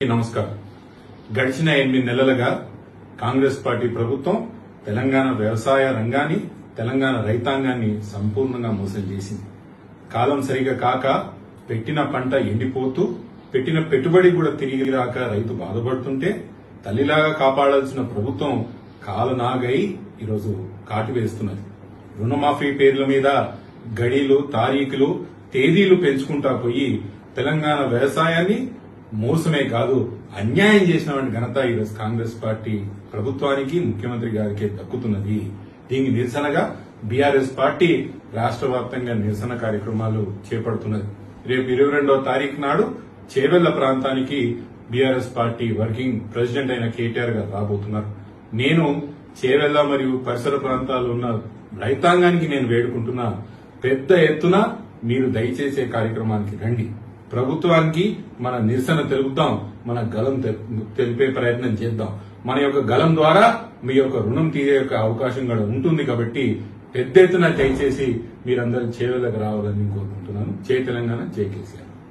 నమస్కారం గడిచిన ఎనిమిది నెలలుగా కాంగ్రెస్ పార్టీ ప్రభుత్వం తెలంగాణ వ్యవసాయ రంగాన్ని తెలంగాణ రైతాంగాన్ని సంపూర్ణంగా మోసం చేసింది కాలం సరిగా కాక పెట్టిన పంట ఎండిపోతూ పెట్టిన పెట్టుబడి కూడా తిరిగి రాక రైతు బాధపడుతుంటే తల్లిలాగా కాపాడాల్సిన ప్రభుత్వం కాలనాగై ఈరోజు కాటు వేస్తున్నది రుణమాఫీ పేర్ల మీద గడీలు తారీఖులు తేదీలు పెంచుకుంటా పోయి తెలంగాణ వ్యవసాయాన్ని మోసమే కాదు అన్యాయం చేసిన ఘనత ఈరోజు కాంగ్రెస్ పార్టీ ప్రభుత్వానికి ముఖ్యమంత్రి గారికి దక్కుతున్నది దీనికి నిరసనగా బీఆర్ఎస్ పార్టీ రాష్ట్ర వ్యాప్తంగా నిరసన కార్యక్రమాలు చేపడుతున్నది రేపు ఇరవై రెండవ తారీఖు నాడు చేవెళ్ల ప్రాంతానికి బీఆర్ఎస్ పార్టీ వర్కింగ్ ప్రెసిడెంట్ అయిన కేటీఆర్ గారు రాబోతున్నారు నేను చేవెళ్ల మరియు పరిసర ప్రాంతాల్లో ఉన్న రైతాంగానికి నేను వేడుకుంటున్నా పెద్ద ఎత్తున మీరు దయచేసే కార్యక్రమానికి రండి ప్రభుత్వానికి మన నిరసన తెలుపుతాం మన గలం తె- తెలిపే ప్రయత్నం చేద్దాం మన యొక్క గలం ద్వారా మీ యొక్క రుణం తీరే యొక్క అవకాశం కూడా ఉంటుంది కాబట్టి పెద్ద ఎత్తున దయచేసి మీరందరూ చేవెళ్ళకు రావాలని కోరుకుంటున్నాను జై తెలంగాణ జై కేసీఆర్